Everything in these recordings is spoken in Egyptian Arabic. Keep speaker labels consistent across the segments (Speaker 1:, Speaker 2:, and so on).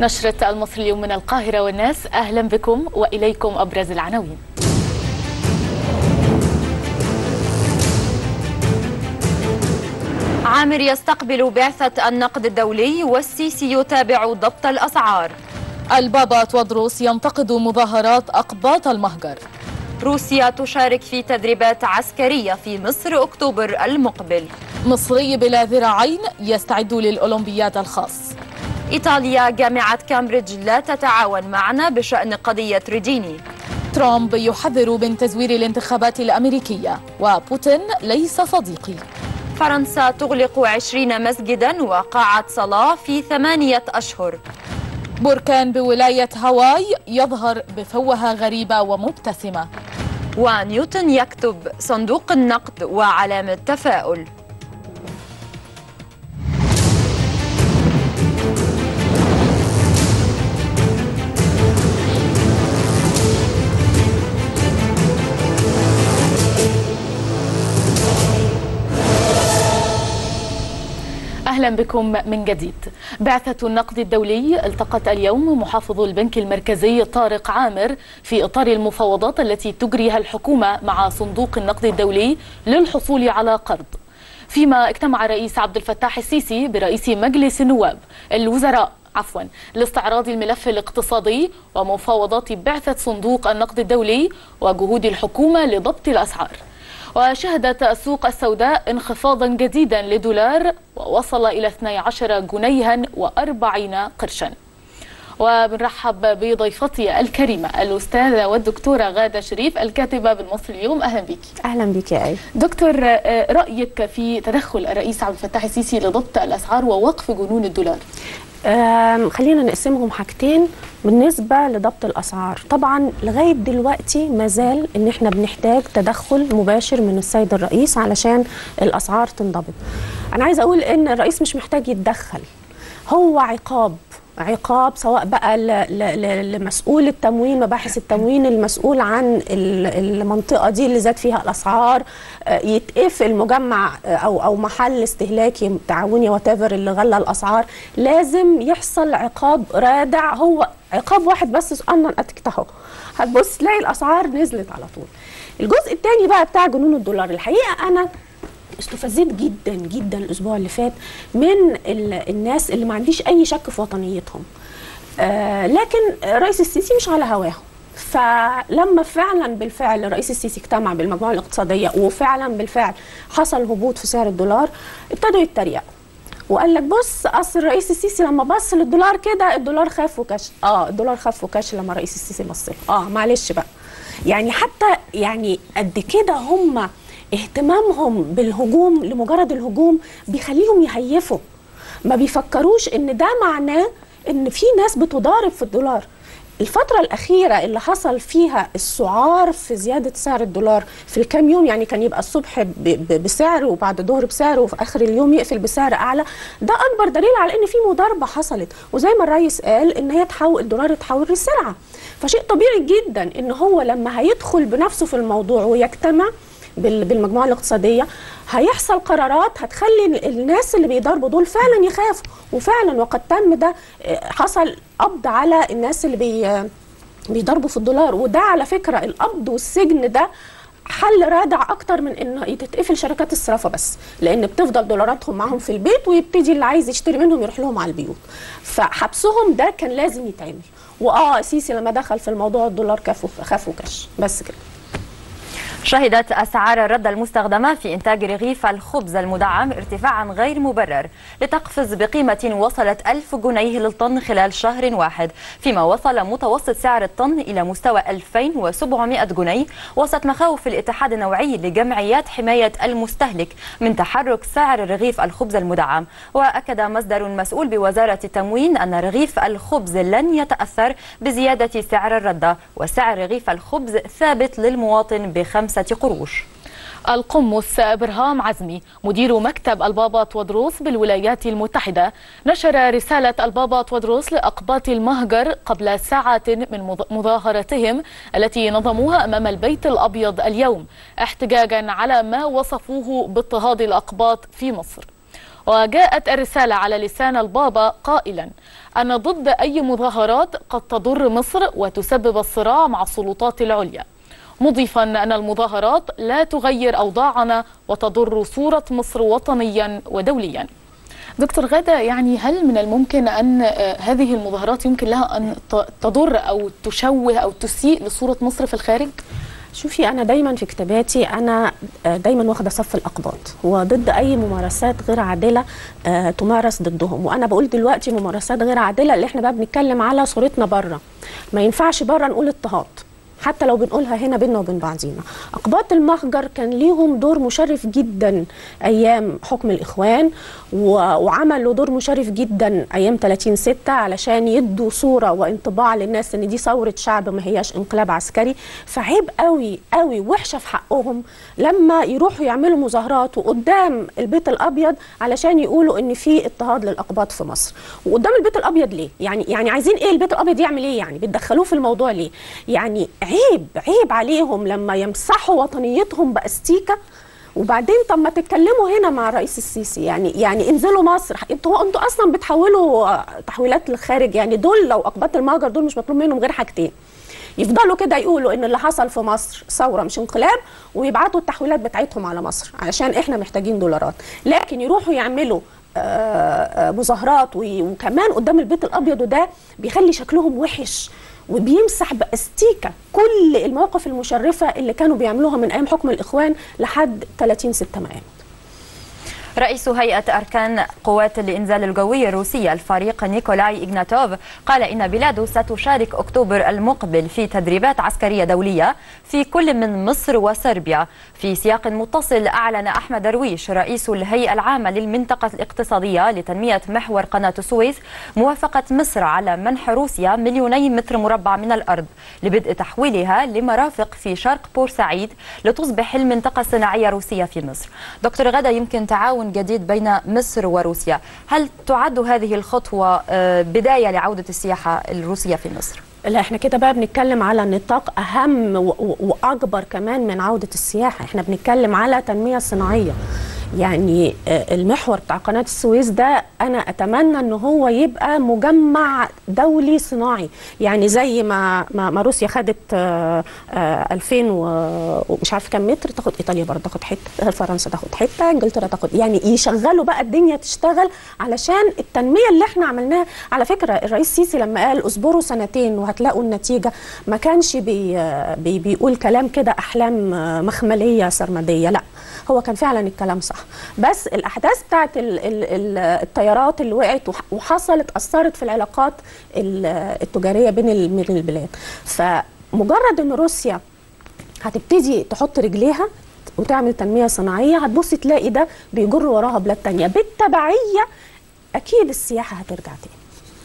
Speaker 1: نشرة المصري اليوم من القاهرة والناس أهلا بكم وإليكم أبرز العناوين
Speaker 2: عامر يستقبل بعثة النقد الدولي والسيسي يتابع ضبط الأسعار
Speaker 1: البابا تودروس ينتقد مظاهرات أقباط المهجر
Speaker 2: روسيا تشارك في تدريبات عسكرية في مصر أكتوبر المقبل
Speaker 1: مصري بلا ذراعين يستعد للأولمبياد الخاص
Speaker 2: إيطاليا جامعة كامبريدج لا تتعاون معنا بشأن قضية ريديني
Speaker 1: ترامب يحذر من تزوير الانتخابات الأمريكية وبوتين ليس صديقي
Speaker 2: فرنسا تغلق عشرين مسجدا وقاعة صلاة في ثمانية أشهر
Speaker 1: بركان بولاية هاواي يظهر بفوهة غريبة ومبتسمة
Speaker 2: ونيوتن يكتب صندوق النقد وعلامة تفاؤل
Speaker 1: أهلا بكم من جديد بعثة النقد الدولي التقت اليوم محافظ البنك المركزي طارق عامر في إطار المفاوضات التي تجريها الحكومة مع صندوق النقد الدولي للحصول على قرض فيما اجتمع الرئيس عبد الفتاح السيسي برئيس مجلس النواب الوزراء عفوا لاستعراض الملف الاقتصادي ومفاوضات بعثة صندوق النقد الدولي وجهود الحكومة لضبط الأسعار وشهدت السوق السوداء انخفاضا جديدا لدولار ووصل إلى 12 جنيها و40 قرشا وبنرحب بضيفتي الكريمة الأستاذة والدكتورة غادة شريف الكاتبة بالمصري اليوم أهلا بك
Speaker 3: اهلا بك يا اي
Speaker 1: دكتور رأيك في تدخل الرئيس عبد الفتاح السيسي لضبط الأسعار ووقف جنون الدولار
Speaker 3: آم، خلينا نقسمهم حاجتين بالنسبة لضبط الأسعار طبعا لغاية دلوقتي مازال إن إحنا بنحتاج تدخل مباشر من السيد الرئيس علشان الأسعار تنضبط أنا عايزة أقول إن الرئيس مش محتاج يتدخل هو عقاب عقاب سواء بقى ل- ل- ل- لمسؤول التموين مباحث التموين المسؤول عن ال- المنطقه دي اللي زاد فيها الاسعار آه، يتقفل مجمع آه، او او محل استهلاكي تعاوني وتافر اللي غلى الاسعار لازم يحصل عقاب رادع هو عقاب واحد بس انا اتكت اهو هتبص تلاقي الاسعار نزلت على طول الجزء الثاني بقى بتاع جنون الدولار الحقيقه انا استفزيت جدا جدا الاسبوع اللي فات من ال- الناس اللي ما عنديش اي شك في وطنيتهم آه لكن رئيس السيسي مش على هواهم فلما فعلا بالفعل الرئيس السيسي اجتمع بالمجموعه الاقتصاديه وفعلا بالفعل حصل هبوط في سعر الدولار ابتدوا يتريقوا وقال لك بص اصل الرئيس السيسي لما بص للدولار كده الدولار خاف وكش اه الدولار خاف وكش لما الرئيس السيسي بص له اه معلش بقى يعني حتى يعني قد كده هم اهتمامهم بالهجوم لمجرد الهجوم بيخليهم يهيفوا ما بيفكروش ان ده معناه ان في ناس بتضارب في الدولار الفترة الأخيرة اللي حصل فيها السعار في زيادة سعر الدولار في الكام يوم يعني كان يبقى الصبح ب- ب- بسعر وبعد الظهر بسعر وفي آخر اليوم يقفل بسعر أعلى ده أكبر دليل على إن في مضاربة حصلت وزي ما الرئيس قال إن هي تحول الدولار يتحول للسلعة فشيء طبيعي جدا إن هو لما هيدخل بنفسه في الموضوع ويجتمع بال- بالمجموعه الاقتصاديه هيحصل قرارات هتخلي ال- الناس اللي بيضربوا دول فعلا يخافوا وفعلا وقد تم ده آه، حصل قبض على الناس اللي بي بيضربوا في الدولار وده على فكره القبض والسجن ده حل رادع اكتر من انه تتقفل شركات الصرافه بس لان بتفضل دولاراتهم معاهم في البيت ويبتدي اللي عايز يشتري منهم يروح لهم على البيوت فحبسهم ده كان لازم يتعمل واه سيسي لما دخل في الموضوع الدولار كفو خاف وكش بس كده
Speaker 2: شهدت أسعار الردة المستخدمة في إنتاج رغيف الخبز المدعم ارتفاعا غير مبرر لتقفز بقيمة وصلت ألف جنيه للطن خلال شهر واحد فيما وصل متوسط سعر الطن إلى مستوى 2700 جنيه وسط مخاوف الاتحاد النوعي لجمعيات حماية المستهلك من تحرك سعر رغيف الخبز المدعم وأكد مصدر مسؤول بوزارة التموين أن رغيف الخبز لن يتأثر بزيادة سعر الردة وسعر رغيف الخبز ثابت للمواطن بخمسة قروش
Speaker 1: القمص برهام عزمي مدير مكتب البابا تودروس بالولايات المتحدة نشر رسالة البابا تودروس لأقباط المهجر قبل ساعات من مظ- مظاهرتهم التي نظموها أمام البيت الأبيض اليوم احتجاجا على ما وصفوه باضطهاد الأقباط في مصر وجاءت الرسالة على لسان البابا قائلا أنا ضد أي مظاهرات قد تضر مصر وتسبب الصراع مع السلطات العليا مضيفا أن المظاهرات لا تغير أوضاعنا وتضر صورة مصر وطنيا ودوليا دكتور غادة يعني هل من الممكن أن آه، هذه المظاهرات يمكن لها أن ت- تضر أو تشوه أو تسيء لصورة مصر في الخارج؟
Speaker 3: شوفي انا دايما في كتاباتي انا آه، دايما واخده صف الاقباط وضد اي ممارسات غير عادله آه، تمارس ضدهم وانا بقول دلوقتي ممارسات غير عادله اللي احنا بقى بنتكلم على صورتنا بره ما ينفعش بره نقول اضطهاد حتى لو بنقولها هنا بينا وبين بعضينا أقباط المهجر كان ليهم دور مشرف جدا أيام حكم الإخوان و... وعملوا دور مشرف جدا أيام 30 ستة علشان يدوا صورة وانطباع للناس إن دي ثورة شعب ما هياش انقلاب عسكري فعيب قوي قوي وحشة في حقهم لما يروحوا يعملوا مظاهرات وقدام البيت الأبيض علشان يقولوا إن في اضطهاد للأقباط في مصر وقدام البيت الأبيض ليه يعني يعني عايزين إيه البيت الأبيض يعمل إيه يعني بتدخلوه في الموضوع ليه يعني عيب عيب عليهم لما يمسحوا وطنيتهم باستيكه وبعدين طب ما تتكلموا هنا مع الرئيس السيسي يعني يعني انزلوا مصر انتوا انتوا اصلا بتحولوا آه، تحويلات للخارج يعني دول لو اقباط المهجر دول مش مطلوب منهم غير حاجتين يفضلوا كده يقولوا ان اللي حصل في مصر ثوره مش انقلاب ويبعتوا التحويلات بتاعتهم على مصر علشان احنا محتاجين دولارات لكن يروحوا يعملوا آه، آه، مظاهرات وي- وكمان قدام البيت الابيض وده بيخلي شكلهم وحش وبيمسح باستيكه كل المواقف المشرفه اللي كانوا بيعملوها من ايام حكم الاخوان لحد 30 6 ما قامت
Speaker 2: رئيس هيئة أركان قوات الإنزال الجوي الروسية الفريق نيكولاي إغناتوف قال إن بلاده ستشارك أكتوبر المقبل في تدريبات عسكرية دولية في كل من مصر وصربيا في سياق متصل أعلن أحمد درويش رئيس الهيئة العامة للمنطقة الاقتصادية لتنمية محور قناة السويس موافقة مصر على منح روسيا مليوني متر مربع من الأرض لبدء تحويلها لمرافق في شرق بورسعيد لتصبح المنطقة الصناعية الروسية في مصر دكتور غدا يمكن تعاون جديد بين مصر وروسيا هل تعد هذه الخطوة آه، بداية لعودة السياحة الروسية في مصر؟
Speaker 3: لا احنا كده بقى بنتكلم على نطاق اهم و- و- واكبر كمان من عوده السياحه احنا بنتكلم على تنميه صناعيه يعني آه، المحور بتاع قناه السويس ده انا اتمنى ان هو يبقى مجمع دولي صناعي يعني زي ما ما, ما روسيا خدت آه، آه، 2000 و- ومش عارف كام متر تاخد ايطاليا برضه تاخد حته فرنسا تاخد حته انجلترا تاخد يعني يشغلوا بقى الدنيا تشتغل علشان التنميه اللي احنا عملناها على فكره الرئيس السيسي لما قال اصبروا سنتين وهتلاقوا النتيجه ما كانش بي بي بيقول كلام كده احلام مخمليه سرمديه لا هو كان فعلا الكلام صح بس الاحداث بتاعت ال ال ال الطيارات اللي وقعت وح- وحصلت اثرت في العلاقات ال- التجاريه بين ال- بين البلاد فمجرد ان روسيا هتبتدي تحط رجليها وتعمل تنميه صناعيه هتبص تلاقي ده بيجر وراها بلاد تانية بالتبعيه اكيد السياحه هترجع تاني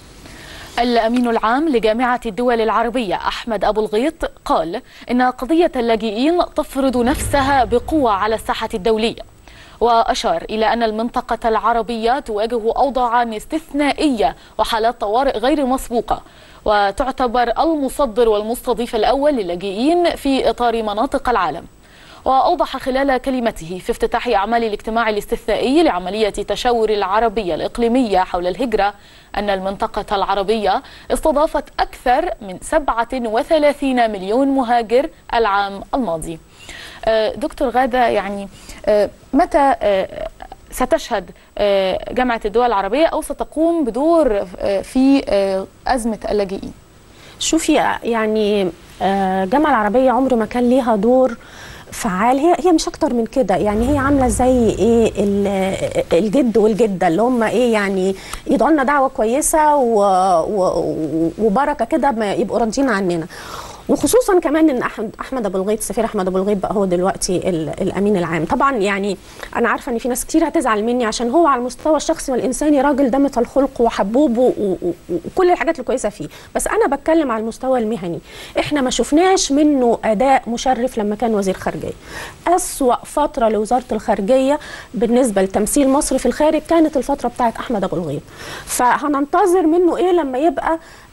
Speaker 1: الأمين العام لجامعة الدول العربية أحمد أبو الغيط قال إن قضية اللاجئين تفرض نفسها بقوة على الساحة الدولية وأشار إلى أن المنطقة العربية تواجه أوضاعا استثنائية وحالات طوارئ غير مسبوقة وتعتبر المصدر والمستضيف الأول للاجئين في إطار مناطق العالم وأوضح خلال كلمته في افتتاح أعمال الاجتماع الاستثنائي لعملية تشاور العربية الإقليمية حول الهجرة أن المنطقة العربية استضافت أكثر من 37 مليون مهاجر العام الماضي آه، دكتور غادة يعني آه، متى آه، ستشهد آه، جامعة الدول العربية أو ستقوم بدور آه، في آه، أزمة اللاجئين
Speaker 3: شوفي يعني آه، الجامعه العربيه عمر ما كان ليها دور فعال هي هي مش اكتر من كده يعني هي عامله زي ايه ال- الجد والجده اللي هم ايه يعني يدعوا لنا دعوه كويسه و و وبركه كده ما يبقوا راضيين عننا وخصوصا كمان ان احمد احمد ابو الغيط السفير احمد ابو الغيط بقى هو دلوقتي ال- الامين العام طبعا يعني انا عارفه ان في ناس كتير هتزعل مني عشان هو على المستوى الشخصي والانساني راجل دمة الخلق وحبوب و- و- و- وكل الحاجات الكويسه فيه بس انا بتكلم على المستوى المهني احنا ما شفناش منه اداء مشرف لما كان وزير خارجيه اسوا فتره لوزاره الخارجيه بالنسبه لتمثيل مصر في الخارج كانت الفتره بتاعت احمد ابو الغيط فهننتظر منه ايه لما يبقى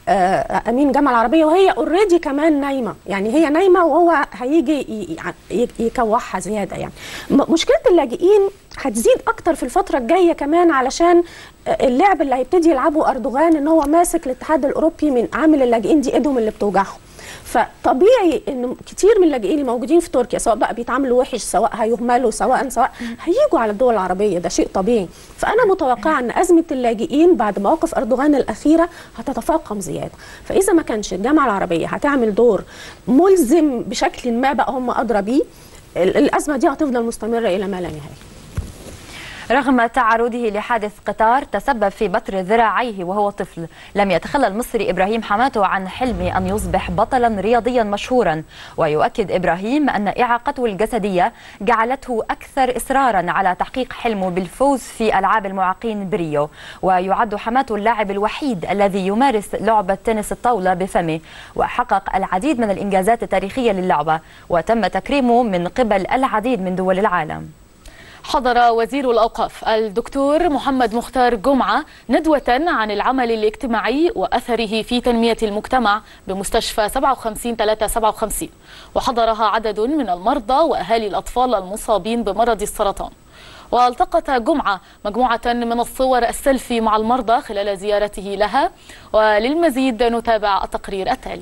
Speaker 3: آه، امين الجامعه العربيه وهي اوريدي كمان نايمه يعني هي نايمه وهو هيجي ي- ي- يكوعها زياده يعني م- مشكله اللاجئين هتزيد اكتر في الفتره الجايه كمان علشان آه، اللعب اللي هيبتدي يلعبه اردوغان ان هو ماسك الاتحاد الاوروبي من عامل اللاجئين دي ايدهم اللي بتوجعهم فطبيعي ان كتير من اللاجئين الموجودين في تركيا سواء بقى بيتعاملوا وحش سواء هيهملوا سواء سواء هيجوا على الدول العربيه ده شيء طبيعي فانا متوقعه ان ازمه اللاجئين بعد مواقف اردوغان الاخيره هتتفاقم زياده فاذا ما كانش الجامعه العربيه هتعمل دور ملزم بشكل ما بقى هم ادرى بيه ال- الازمه دي هتفضل مستمره الى ما لا نهايه
Speaker 2: رغم تعرضه لحادث قطار تسبب في بتر ذراعيه وهو طفل لم يتخلى المصري إبراهيم حماته عن حلمه أن يصبح بطلا رياضيا مشهورا ويؤكد إبراهيم أن إعاقته الجسدية جعلته أكثر إصرارا على تحقيق حلمه بالفوز في ألعاب المعاقين بريو ويعد حماته اللاعب الوحيد الذي يمارس لعبة تنس الطاولة بفمه وحقق العديد من الإنجازات التاريخية للعبة وتم تكريمه من قبل العديد من دول العالم
Speaker 1: حضر وزير الأوقاف الدكتور محمد مختار جمعة ندوة عن العمل الاجتماعي وأثره في تنمية المجتمع بمستشفى 57 357 وحضرها عدد من المرضى وأهالي الأطفال المصابين بمرض السرطان والتقط جمعة مجموعة من الصور السيلفي مع المرضى خلال زيارته لها وللمزيد نتابع التقرير التالي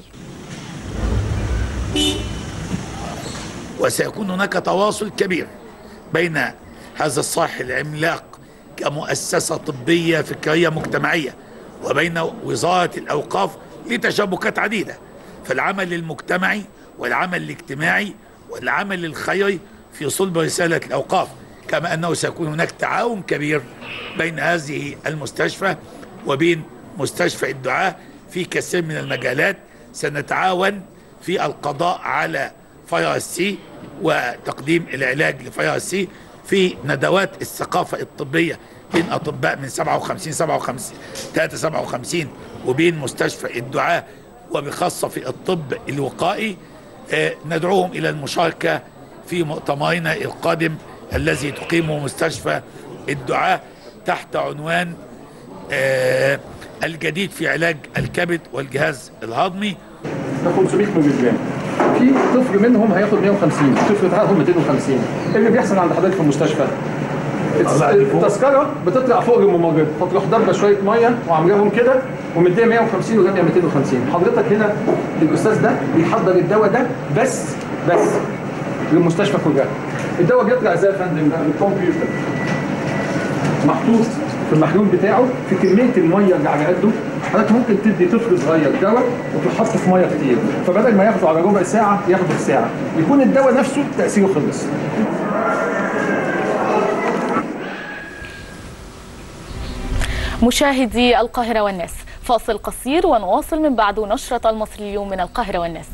Speaker 4: وسيكون هناك تواصل كبير بين هذا الصاحب العملاق كمؤسسة طبية فكرية مجتمعية وبين وزارة الأوقاف لتشابكات عديدة فالعمل المجتمعي والعمل الاجتماعي والعمل الخيري في صلب رسالة الأوقاف كما أنه سيكون هناك تعاون كبير بين هذه المستشفى وبين مستشفى الدعاء في كثير من المجالات سنتعاون في القضاء على فيروس سي وتقديم العلاج لفيروس سي في ندوات الثقافة الطبية بين أطباء من 57 57 53 وبين مستشفى الدعاء وبخاصة في الطب الوقائي آه، ندعوهم إلى المشاركة في مؤتمرنا القادم الذي تقيمه مستشفى الدعاء تحت عنوان آه، الجديد في علاج الكبد والجهاز الهضمي
Speaker 5: ده 500 مللي جرام في طفل منهم هياخد 150 طفل هياخد 250 ايه اللي بيحصل عند حضرتك في المستشفى؟ التذكره بتطلع فوق الممرض فتروح ضربه شويه ميه وعاملاهم كده ومديه 150 وراميه 250 حضرتك هنا الاستاذ ده بيحضر الدواء ده بس بس للمستشفى كلها الدواء بيطلع ازاي يا فندم ده بالكمبيوتر محطوط في المحلول بتاعه في كميه الميه اللي على قده حضرتك ممكن تدي طفل صغير دواء وتحط في ميه كتير فبدل ما ياخده على ربع ساعه ياخده في ساعه يكون الدواء نفسه تاثيره خلص
Speaker 1: مشاهدي القاهرة والناس فاصل قصير ونواصل من بعد نشرة المصري اليوم من القاهرة والناس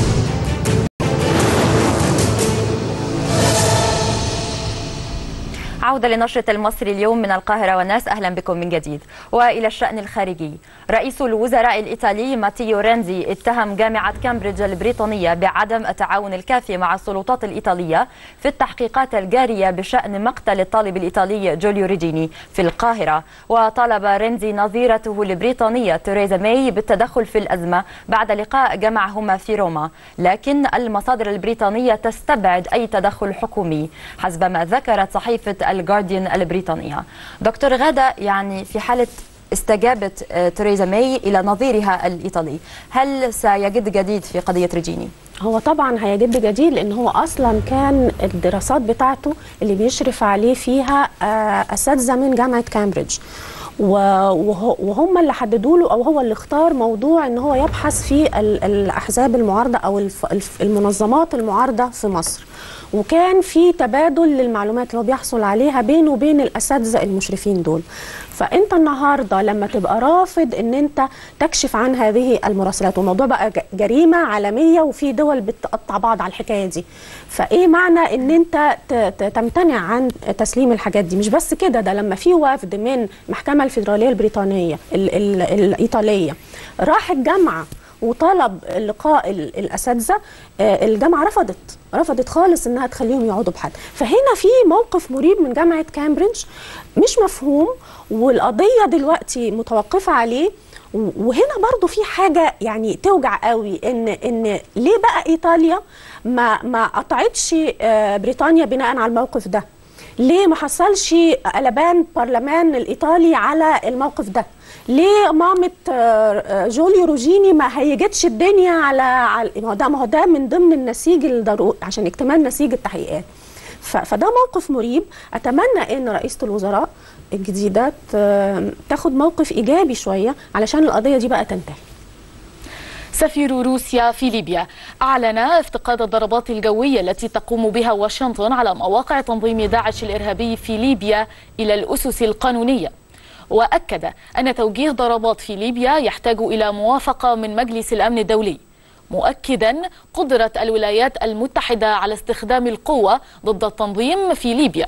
Speaker 2: عودة لنشرة المصري اليوم من القاهرة والناس أهلا بكم من جديد وإلى الشأن الخارجي رئيس الوزراء الإيطالي ماتيو رينزي اتهم جامعة كامبريدج البريطانية بعدم التعاون الكافي مع السلطات الإيطالية في التحقيقات الجارية بشأن مقتل الطالب الإيطالي جوليو ريجيني في القاهرة وطالب رينزي نظيرته البريطانية تheresa ماي بالتدخل في الأزمة بعد لقاء جمعهما في روما لكن المصادر البريطانية تستبعد أي تدخل حكومي حسب ما ذكرت صحيفة الجارديان البريطانية دكتور غادة يعني في حالة استجابت آه، تheresa ماي إلى نظيرها الإيطالي هل سيجد جديد في قضية ريجيني؟
Speaker 3: هو طبعا هيجد جديد لان هو اصلا كان الدراسات بتاعته اللي بيشرف عليه فيها آه، اساتذه من جامعه كامبريدج و- وهو- وهم اللي حددوا له او هو اللي اختار موضوع ان هو يبحث في ال- الاحزاب المعارضه او الف- الف- المنظمات المعارضه في مصر وكان في تبادل للمعلومات اللي هو بيحصل عليها بينه وبين الاساتذه المشرفين دول فانت النهارده لما تبقى رافض ان انت تكشف عن هذه المراسلات والموضوع بقى ج- جريمه عالميه وفي دول بتقطع بعض على الحكايه دي فايه معنى ان انت ت- ت- تمتنع عن تسليم الحاجات دي مش بس كده ده لما في وفد من المحكمه الفيدراليه البريطانيه ال ال الايطاليه راح الجامعه وطلب لقاء ال- الاساتذه آه، الجامعه رفضت رفضت خالص انها تخليهم يقعدوا بحد فهنا في موقف مريب من جامعه كامبريدج مش مفهوم والقضيه دلوقتي متوقفه عليه و- وهنا برضو في حاجة يعني توجع قوي ان ان ليه بقى ايطاليا ما ما قطعتش آه، بريطانيا بناء على الموقف ده ليه ما حصلش قلبان برلمان الايطالي على الموقف ده ليه مامة آه، آه، جوليو روجيني ما هيجتش الدنيا على على ما هو ده ما هو ده من ضمن النسيج الضروري عشان اكتمال نسيج التحقيقات ف- فده موقف مريب اتمنى ان رئيسه الوزراء الجديده ت- تاخد موقف ايجابي شويه علشان القضيه دي بقى تنتهي
Speaker 1: سفير روسيا في ليبيا أعلن افتقاد الضربات الجوية التي تقوم بها واشنطن على مواقع تنظيم داعش الإرهابي في ليبيا إلى الأسس القانونية وأكد أن توجيه ضربات في ليبيا يحتاج إلى موافقة من مجلس الأمن الدولي مؤكدا قدرة الولايات المتحدة على استخدام القوة ضد التنظيم في ليبيا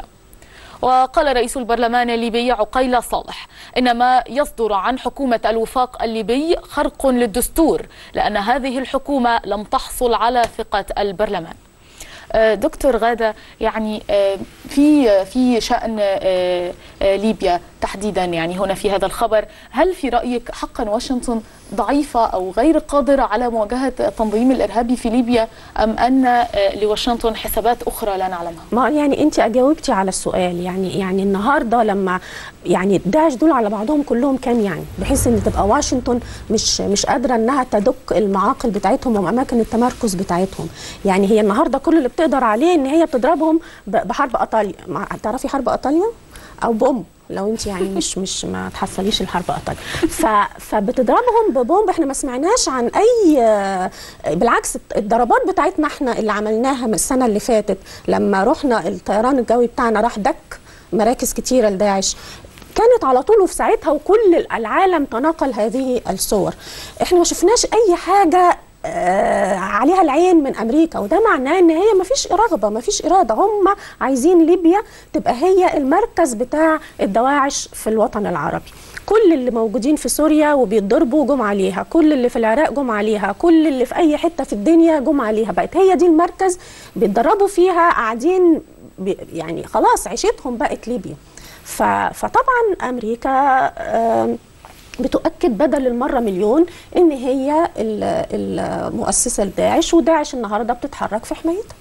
Speaker 1: وقال رئيس البرلمان الليبي عقيل صالح إن ما يصدر عن حكومة الوفاق الليبي خرق للدستور لأن هذه الحكومة لم تحصل على ثقة البرلمان آه، دكتور غادة يعني آه، في في شأن آه، آه، ليبيا تحديدا يعني هنا في هذا الخبر هل في رأيك حقا واشنطن ضعيفة أو غير قادرة على مواجهة التنظيم الإرهابي في ليبيا أم أن آه، لواشنطن حسابات أخرى لا نعلمها؟
Speaker 3: ما يعني انت اجاوبتي على السؤال يعني يعني النهارده لما يعني داعش دول على بعضهم كلهم كام يعني بحيث ان تبقى واشنطن مش مش قادره انها تدك المعاقل بتاعتهم واماكن التمركز بتاعتهم يعني هي النهارده كل اللي بتقدر عليه ان هي بتضربهم ب- بحرب ايطاليا مع- تعرفي حرب ايطاليا او بومب لو انت يعني مش مش ما تحصليش الحرب ايطاليا ف فبتضربهم ببومب احنا ما سمعناش عن اي آه، بالعكس الضربات بتاعتنا احنا اللي عملناها من السنه اللي فاتت لما رحنا الطيران الجوي بتاعنا راح دك مراكز كتيره لداعش كانت على طول وفي ساعتها وكل العالم تناقل هذه الصور احنا ما شفناش اي حاجه آه، عليها العين من امريكا وده معناه ان هي ما فيش رغبه ما فيش اراده هم عايزين ليبيا تبقى هي المركز بتاع الدواعش في الوطن العربي كل اللي موجودين في سوريا وبيتضربوا جم عليها كل اللي في العراق جم عليها كل اللي في اي حته في الدنيا جم عليها بقت هي دي المركز بيتدربوا فيها قاعدين بي- يعني خلاص عيشتهم بقت ليبيا ف- فطبعا امريكا آم، بتؤكد بدل المرة مليون ان هي ال- المؤسسة لداعش وداعش النهاردة بتتحرك في حمايتها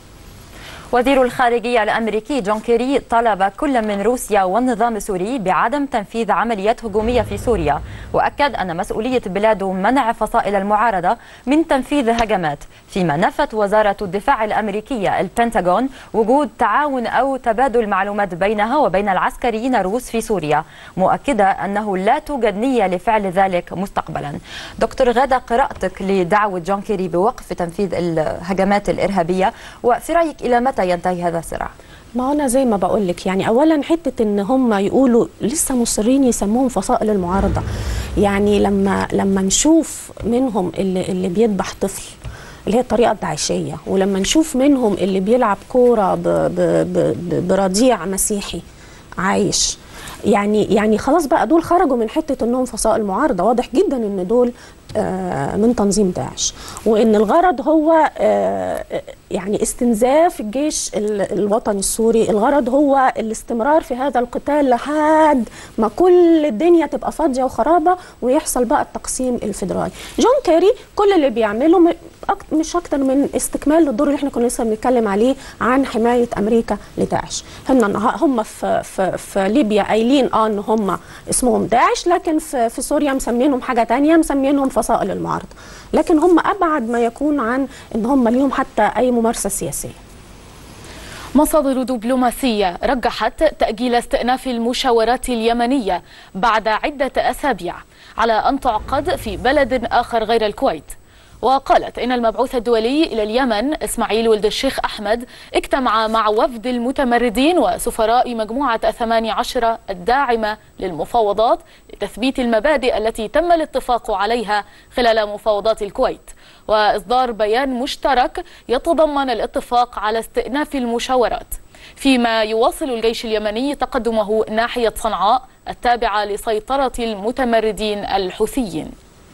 Speaker 2: وزير الخارجية الأمريكي جون كيري طلب كل من روسيا والنظام السوري بعدم تنفيذ عمليات هجومية في سوريا وأكد أن مسؤولية بلاده منع فصائل المعارضة من تنفيذ هجمات فيما نفت وزارة الدفاع الأمريكية البنتاغون وجود تعاون أو تبادل معلومات بينها وبين العسكريين الروس في سوريا مؤكدة أنه لا توجد نية لفعل ذلك مستقبلا دكتور غادة قراءتك لدعوة جون كيري بوقف تنفيذ الهجمات الإرهابية وفي رأيك إلى متى ينتهي هذا الصراع؟
Speaker 3: ما انا زي ما بقول لك يعني اولا حته ان هم يقولوا لسه مصرين يسموهم فصائل المعارضه يعني لما لما نشوف منهم اللي, اللي بيذبح طفل اللي هي الطريقه الداعشيه ولما نشوف منهم اللي بيلعب كوره ب- ب- ب- برضيع مسيحي عايش يعني يعني خلاص بقى دول خرجوا من حته انهم فصائل معارضه واضح جدا ان دول آه، من تنظيم داعش وان الغرض هو آه، يعني استنزاف الجيش ال- الوطني السوري الغرض هو الاستمرار في هذا القتال لحد ما كل الدنيا تبقى فاضيه وخرابه ويحصل بقى التقسيم الفيدرالي جون كيري كل اللي بيعمله م- أك- مش اكتر من استكمال للدور اللي احنا كنا لسه بنتكلم عليه عن حمايه امريكا لداعش هم النها- هم في في, في ليبيا قايلين اه ان هم اسمهم داعش لكن في, في سوريا مسمينهم حاجه تانية مسمينهم فصائل المعارضه لكن هم ابعد ما يكون عن ان هم ليهم حتى اي ممارسه سياسيه
Speaker 1: مصادر دبلوماسية رجحت تأجيل استئناف المشاورات اليمنية بعد عدة أسابيع على أن تعقد في بلد آخر غير الكويت وقالت إن المبعوث الدولي إلى اليمن إسماعيل ولد الشيخ أحمد اجتمع مع وفد المتمردين وسفراء مجموعة الثماني عشر الداعمة للمفاوضات لتثبيت المبادئ التي تم الاتفاق عليها خلال مفاوضات الكويت وإصدار بيان مشترك يتضمن الاتفاق على استئناف المشاورات فيما يواصل الجيش اليمني تقدمه ناحية صنعاء التابعة لسيطرة المتمردين الحوثيين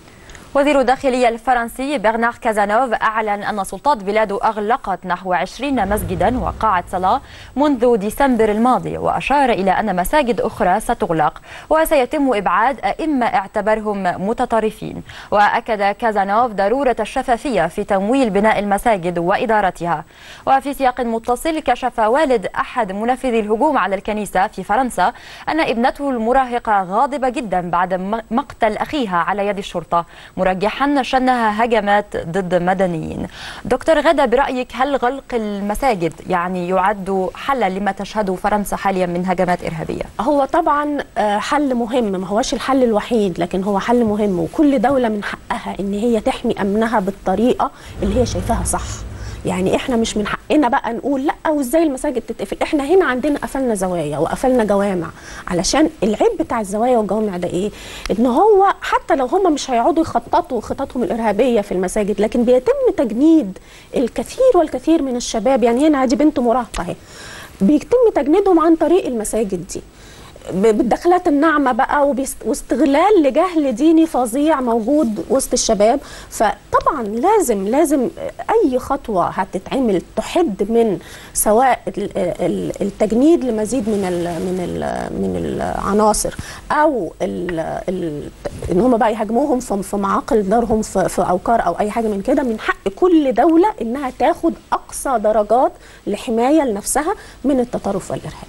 Speaker 2: وزير الداخلية الفرنسي برنار كازانوف أعلن أن سلطات بلاده أغلقت نحو 20 مسجدا وقاعة صلاة منذ ديسمبر الماضي وأشار إلى أن مساجد أخرى ستغلق وسيتم إبعاد أئمة اعتبرهم متطرفين وأكد كازانوف ضرورة الشفافية في تمويل بناء المساجد وإدارتها وفي سياق متصل كشف والد أحد منفذي الهجوم على الكنيسة في فرنسا أن ابنته المراهقة غاضبة جدا بعد مقتل أخيها على يد الشرطة مرجحا شنها هجمات ضد مدنيين دكتور غدا برأيك هل غلق المساجد يعني يعد حلا لما تشهده فرنسا حاليا من هجمات إرهابية
Speaker 3: هو طبعا آه، حل مهم ما هوش الحل الوحيد لكن هو حل مهم وكل دولة من حقها ان هي تحمي امنها بالطريقة اللي هي شايفاها صح يعني احنا مش من حقنا بقى نقول لا وازاي المساجد تتقفل احنا هنا عندنا قفلنا زوايا وقفلنا جوامع علشان العيب بتاع الزوايا والجوامع ده ايه ان هو حتى لو هم مش هيقعدوا يخططوا خططهم الارهابيه في المساجد لكن بيتم تجنيد الكثير والكثير من الشباب يعني هنا دي بنت مراهقه اهي بيتم تجنيدهم عن طريق المساجد دي بالدخلات الناعمه بقى وبيست- واستغلال لجهل ديني فظيع موجود وسط الشباب فطبعا لازم لازم اي خطوه هتتعمل تحد من سواء ال- ال- التجنيد لمزيد من ال من ال من العناصر او ال ال ان هم بقى يهاجموهم في في معاقل دارهم في, في اوكار او اي حاجه من كده من حق كل دوله انها تاخد اقصى درجات لحمايه لنفسها من التطرف والارهاب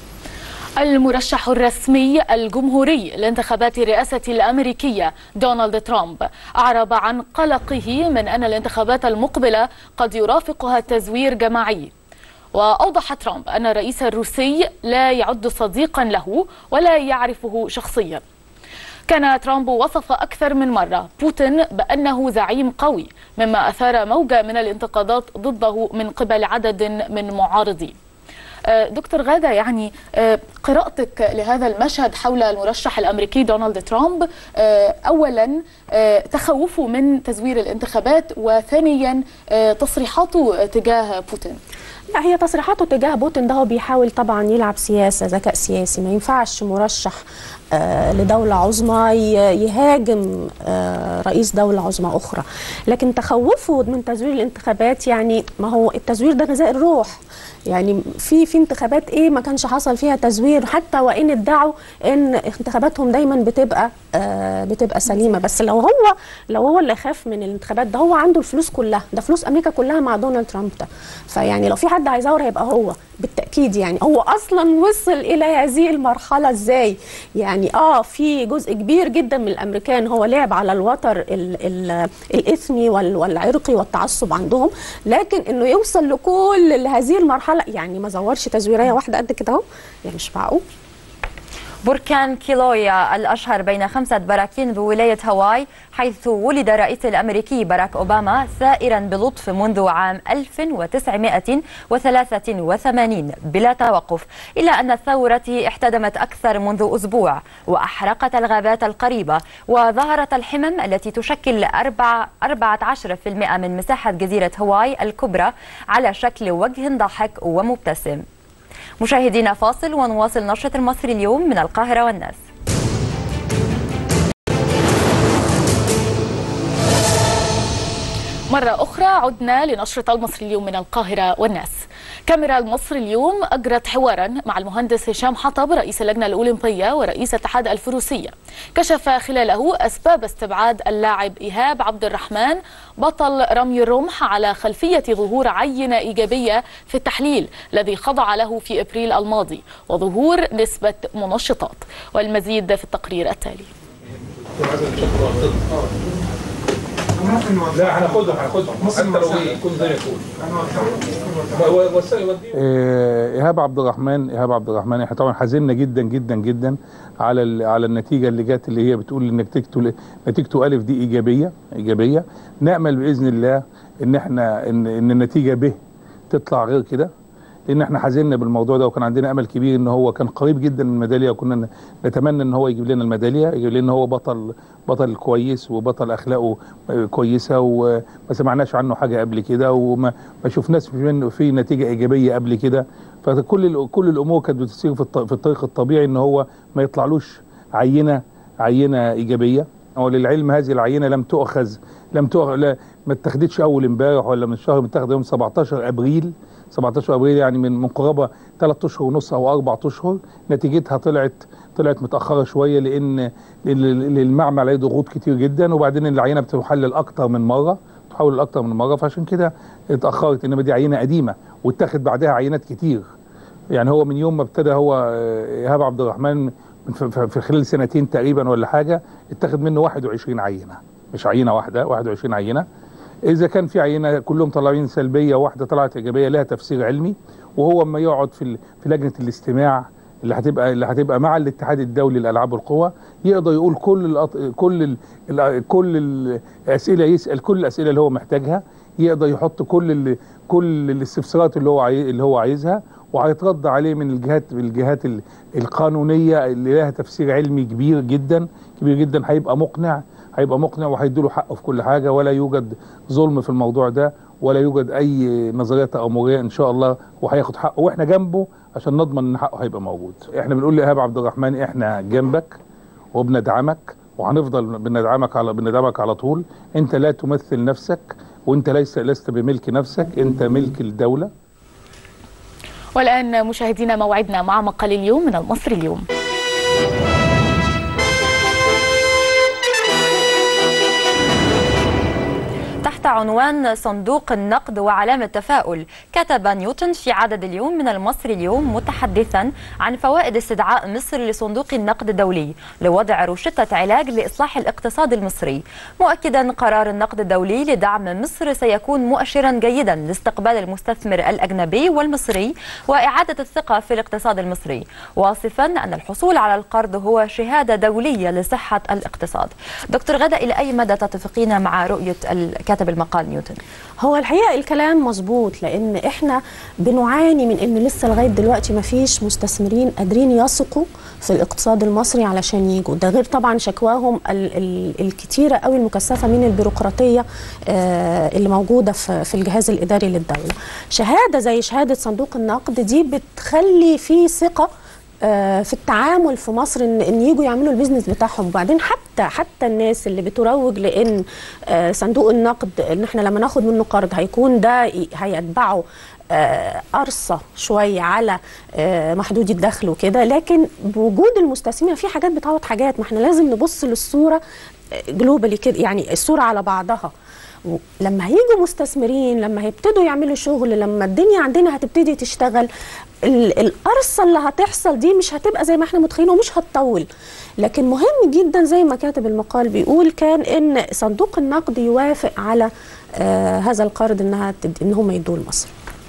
Speaker 1: المرشح الرسمي الجمهوري لانتخابات الرئاسة الأمريكية دونالد ترامب أعرب عن قلقه من أن الانتخابات المقبلة قد يرافقها تزوير جماعي وأوضح ترامب أن الرئيس الروسي لا يعد صديقا له ولا يعرفه شخصيا كان ترامب وصف أكثر من مرة بوتين بأنه زعيم قوي مما أثار موجة من الانتقادات ضده من قبل عدد من معارضيه آه، دكتور غادة يعني آه، قراءتك لهذا المشهد حول المرشح الأمريكي دونالد ترامب آه، أولا آه، تخوفه من تزوير الانتخابات وثانيا آه، تصريحاته تجاه بوتين
Speaker 3: لا هي تصريحاته تجاه بوتين ده هو بيحاول طبعا يلعب سياسه ذكاء سياسي ما ينفعش مرشح آه لدوله عظمى ي- يهاجم آه رئيس دوله عظمى اخرى لكن تخوفه من تزوير الانتخابات يعني ما هو التزوير ده غذاء الروح يعني في في انتخابات ايه ما كانش حصل فيها تزوير حتى وان ادعوا ان انتخاباتهم دايما بتبقى آه بتبقى سليمه بس لو هو لو هو اللي خاف من الانتخابات ده هو عنده الفلوس كلها ده فلوس امريكا كلها مع دونالد ترامب ده فيعني لو في حد هيزور هيبقى هو بالتاكيد يعني هو اصلا وصل الى هذه المرحله ازاي يعني اه في جزء كبير جدا من الامريكان هو لعب على الوتر ال ال الاثني وال- والعرقي والتعصب عندهم لكن انه يوصل لكل هذه المرحله يعني ما زورش تزويريه واحده قد كده اهو يعني مش معقول
Speaker 2: بركان كيلويا الأشهر بين خمسة براكين بولاية هاواي حيث ولد الرئيس الأمريكي باراك أوباما سائرا بلطف منذ عام 1983 بلا توقف إلا أن الثورة احتدمت أكثر منذ أسبوع وأحرقت الغابات القريبة وظهرت الحمم التي تشكل 4 14% من مساحة جزيرة هاواي الكبرى على شكل وجه ضاحك ومبتسم مشاهدينا فاصل ونواصل نشرة المصري اليوم من القاهرة والناس
Speaker 1: مرة أخرى عدنا لنشرة المصري اليوم من القاهرة والناس كاميرا المصري اليوم أجرت حوارا مع المهندس هشام حطب رئيس اللجنة الأولمبية ورئيس اتحاد الفروسية كشف خلاله أسباب استبعاد اللاعب إيهاب عبد الرحمن بطل رمي الرمح على خلفية ظهور عينة إيجابية في التحليل الذي خضع له في إبريل الماضي وظهور نسبة منشطات والمزيد في التقرير التالي
Speaker 6: لا هناخدهم هناخدهم حتى لو يكون زي ما يكون وسائل يوديه
Speaker 7: آه، ايهاب عبد الرحمن ايهاب عبد الرحمن احنا طبعا حزنا جدا جدا جدا على ال- على النتيجه اللي جت اللي هي بتقول ان نتيجته نتيجته الف دي ايجابيه ايجابيه نامل باذن الله ان احنا ان ان النتيجه ب تطلع غير كده لان احنا حزنا بالموضوع ده وكان عندنا امل كبير ان هو كان قريب جدا من الميداليه وكنا ن- نتمنى ان هو يجيب لنا الميداليه يجيب لنا هو بطل بطل كويس وبطل اخلاقه آه، كويسه وما سمعناش عنه حاجه قبل كده وما ما شفناش منه في نتيجه ايجابيه قبل كده فكل ال- كل الامور كانت بتسير في الط- في الطريق الطبيعي ان هو ما يطلعلوش عينه عينه ايجابيه وللعلم هذه العينه لم تؤخذ لم تؤخذ لا ما اتخذتش اول امبارح ولا من الشهر متاخده يوم 17 ابريل 17 ابريل يعني من من قرابه 3 اشهر ونص او 4 اشهر نتيجتها طلعت طلعت متاخره شويه لان لل- للمعمل عليه ضغوط كتير جدا وبعدين العينه بتحلل اكتر من مره تحول اكتر من مره فعشان كده اتاخرت انما دي عينه قديمه واتاخد بعدها عينات كتير يعني هو من يوم ما ابتدى هو آه، ايهاب عبد الرحمن من- في- في في خلال سنتين تقريبا ولا حاجه اتاخد منه 21 عينه مش عينه واحده 21 عينه اذا كان في عينه كلهم طالعين سلبيه وواحده طلعت ايجابيه لها تفسير علمي وهو اما يقعد في ال- في لجنه الاستماع اللي هتبقى اللي هتبقى مع الاتحاد الدولي للالعاب والقوى يقدر يقول كل الأط... كل ال... ال... كل الاسئله يسال كل الاسئله اللي هو محتاجها يقدر يحط كل ال... كل الاستفسارات اللي هو عاي... اللي هو عايزها وهيترد عليه من الجهات الجهات ال- القانونيه اللي لها تفسير علمي كبير جدا كبير جدا هيبقى مقنع هيبقى مقنع وهيديله حقه في كل حاجه ولا يوجد ظلم في الموضوع ده ولا يوجد اي نظريه تامريه ان شاء الله وهياخد حقه واحنا جنبه عشان نضمن ان حقه هيبقى موجود احنا بنقول لايهاب عبد الرحمن احنا جنبك وبندعمك وهنفضل بندعمك على بندعمك على طول انت لا تمثل نفسك وانت ليس لست بملك نفسك انت ملك الدوله
Speaker 1: والآن مشاهدينا موعدنا مع مقال اليوم من المصري اليوم
Speaker 2: تحت عنوان صندوق النقد وعلامة تفاؤل كتب نيوتن في عدد اليوم من المصري اليوم متحدثا عن فوائد استدعاء مصر لصندوق النقد الدولي لوضع روشتة علاج لإصلاح الاقتصاد المصري مؤكدا قرار النقد الدولي لدعم مصر سيكون مؤشرا جيدا لاستقبال المستثمر الأجنبي والمصري وإعادة الثقة في الاقتصاد المصري واصفا أن الحصول على القرض هو شهادة دولية لصحة الاقتصاد دكتور غدا إلى أي مدى تتفقين مع رؤية كاتب المقال نيوتن
Speaker 3: هو الحقيقه الكلام مظبوط لان احنا بنعاني من ان لسه لغايه دلوقتي ما فيش مستثمرين قادرين يثقوا في الاقتصاد المصري علشان يجوا ده غير طبعا شكواهم ال ال الكتيره قوي المكثفه من البيروقراطيه آه اللي موجوده في, في الجهاز الاداري للدوله شهاده زي شهاده صندوق النقد دي بتخلي في ثقه آه، في التعامل في مصر ان ان يجوا يعملوا البيزنس بتاعهم وبعدين حتى حتى الناس اللي بتروج لان آه، صندوق النقد ان احنا لما ناخد منه قرض هيكون ده ي- هيتبعه آه، قرصة شوية على آه، محدودي الدخل وكده لكن بوجود المستثمرين في حاجات بتعوض حاجات ما احنا لازم نبص للصورة جلوبالي كده يعني الصورة على بعضها و- لما هيجوا مستثمرين لما هيبتدوا يعملوا شغل لما الدنيا عندنا هتبتدي تشتغل ال- القرصه اللي هتحصل دي مش هتبقى زي ما احنا متخيلين ومش هتطول لكن مهم جدا زي ما كاتب المقال بيقول كان ان صندوق النقد يوافق على آه هذا القرض انها تد... ان هم يدوه لمصر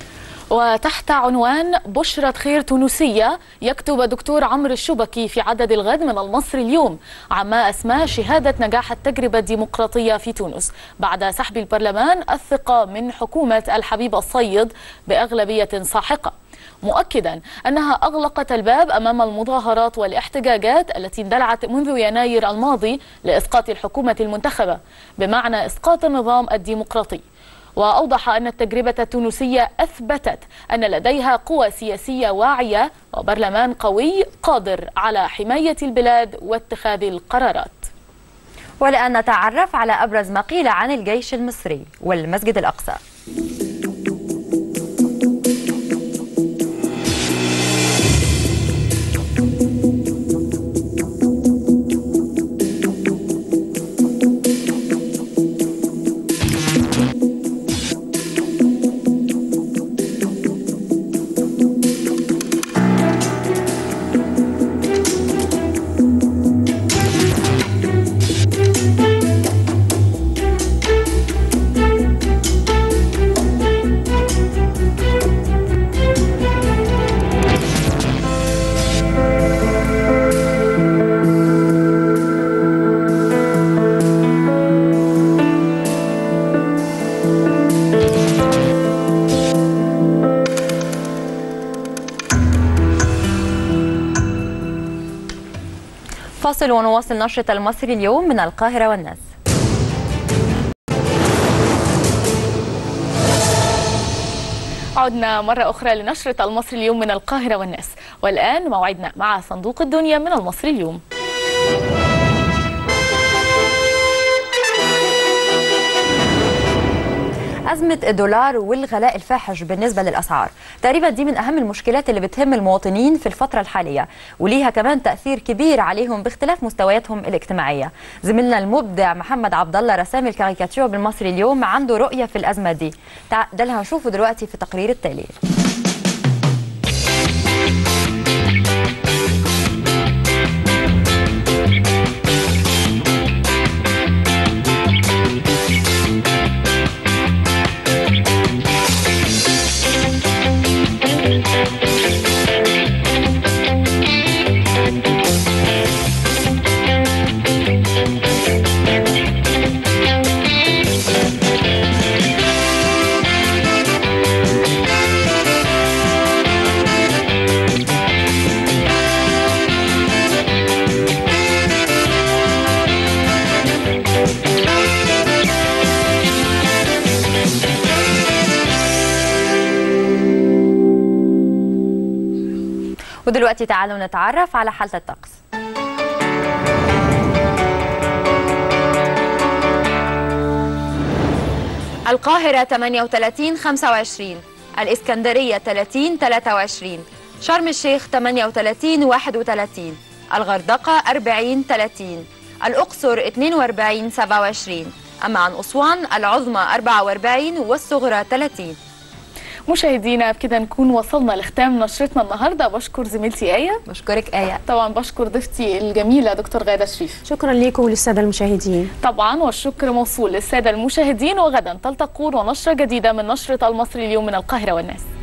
Speaker 1: وتحت عنوان بشرة خير تونسية يكتب دكتور عمرو الشبكي في عدد الغد من المصري اليوم عما أسماه شهادة نجاح التجربة الديمقراطية في تونس بعد سحب البرلمان الثقة من حكومة الحبيب الصيد بأغلبية ساحقة مؤكدا أنها أغلقت الباب أمام المظاهرات والاحتجاجات التي اندلعت منذ يناير الماضي لإسقاط الحكومة المنتخبة بمعنى إسقاط النظام الديمقراطي وأوضح أن التجربة التونسية أثبتت أن لديها قوى سياسية واعية وبرلمان قوي قادر على حماية البلاد واتخاذ القرارات
Speaker 2: والآن نتعرف على أبرز ما قيل عن الجيش المصري والمسجد الأقصى فاصل ونواصل نشرة المصري اليوم من القاهرة والناس
Speaker 1: عدنا مرة أخرى لنشرة المصري اليوم من القاهرة والناس والآن موعدنا مع صندوق الدنيا من المصري اليوم
Speaker 2: أزمة الدولار والغلاء الفاحش بالنسبة للأسعار تقريبا دي من أهم المشكلات اللي بتهم المواطنين في الفترة الحالية وليها كمان تأثير كبير عليهم باختلاف مستوياتهم الاجتماعية زميلنا المبدع محمد عبد الله رسام الكاريكاتير بالمصري اليوم عنده رؤية في الأزمة دي تع- ده اللي هنشوفه دلوقتي في التقرير التالي ودلوقتي تعالوا نتعرف على حالة الطقس القاهرة 38 25 الإسكندرية 30 23 شرم الشيخ 38 31 الغردقة 40 30 الأقصر 42 27 أما عن أسوان العظمى 44 والصغرى 30
Speaker 1: مشاهدينا بكده نكون وصلنا لختام نشرتنا النهارده بشكر زميلتي ايه
Speaker 2: بشكرك آية
Speaker 1: طبعا بشكر ضيفتي الجميله دكتور غاده شريف
Speaker 3: شكرا لكم وللساده المشاهدين
Speaker 1: طبعا والشكر موصول للساده المشاهدين وغدا تلتقون ونشره جديده من نشره المصري اليوم من القاهره والناس